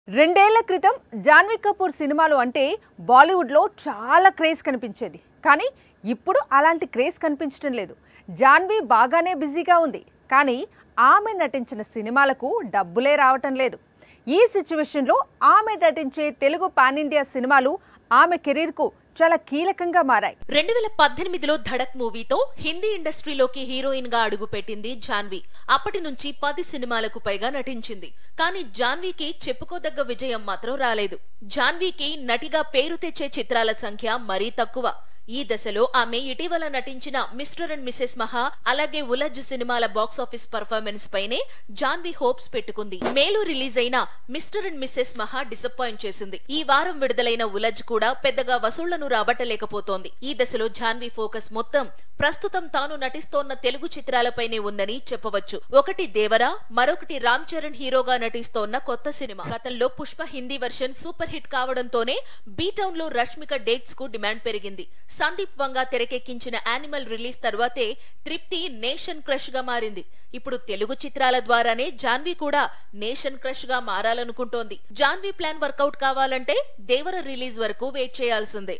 రెండేళ్ల క్రితం జాన్వీ కపూర్ సినిమాలు అంటే బాలీవుడ్లో చాలా క్రేజ్ కనిపించేది కానీ ఇప్పుడు అలాంటి క్రేజ్ కనిపించడం లేదు జాన్వీ బాగానే బిజీగా ఉంది కానీ ఆమె నటించిన సినిమాలకు డబ్బులే రావటం లేదు ఈ సిచ్యువేషన్లో ఆమె నటించే తెలుగు పాన్ ఇండియా సినిమాలు ఆమె కెరీర్కు చాలా కీలకంగా మారాయి రెండు వేల పద్దెనిమిదిలో ధడక్ మూవీతో హిందీ ఇండస్ట్రీలోకి హీరోయిన్ గా అడుగుపెట్టింది జాన్వి అప్పటి నుంచి పది సినిమాలకు పైగా నటించింది కానీ జాన్వీకి చెప్పుకోదగ్గ విజయం మాత్రం రాలేదు జాన్వీకి నటిగా పేరు తెచ్చే చిత్రాల సంఖ్య మరీ తక్కువ ఈ దశలో ఆమె ఇటీవల నటించిన మిస్టర్ అండ్ మిసెస్ మహా అలాగే ఉలజ్ సినిమాల బాక్సాఫీస్ పర్ఫార్మెన్స్ పైనే జాన్వీ హోప్స్ పెట్టుకుంది మేలో రిలీజ్ అయిన Mr and Mrs Mahi disappoint చేసింది ఈ వారం విడుదలైన ఉలజ్ కూడా పెద్దగా వసూళ్లను రాబట్టలేకపోతోంది ఈ దశలో జాన్వీ ఫోకస్ మొత్తం ప్రస్తుతం తాను నటిస్తోన్న తెలుగు చిత్రాలపైనే ఉందని చెప్పవచ్చు ఒకటి దేవరా మరొకటి రామ్ చరణ్ హీరోగా నటిస్తోన్న కొత్త సినిమా గతంలో Pushpa Hindi version super hit కావడంతోనే బీ టౌన్ లో రష్మిక డేట్స్ కు డిమాండ్ పెరిగింది సందీప్ వంగ తెరకెక్కించిన యానిమల్ రిలీజ్ తర్వాతే తృప్తి నేషన్ క్రష్ గా మారింది ఇప్పుడు తెలుగు చిత్రాల ద్వారానే జాన్వీ కూడా నేషన్ క్రష్ గా మారాలనుకుంటోంది జాన్వీ ప్లాన్ వర్కౌట్ కావాలంటే దేవర రిలీజ్ వరకు వెయిట్ చేయాల్సిందే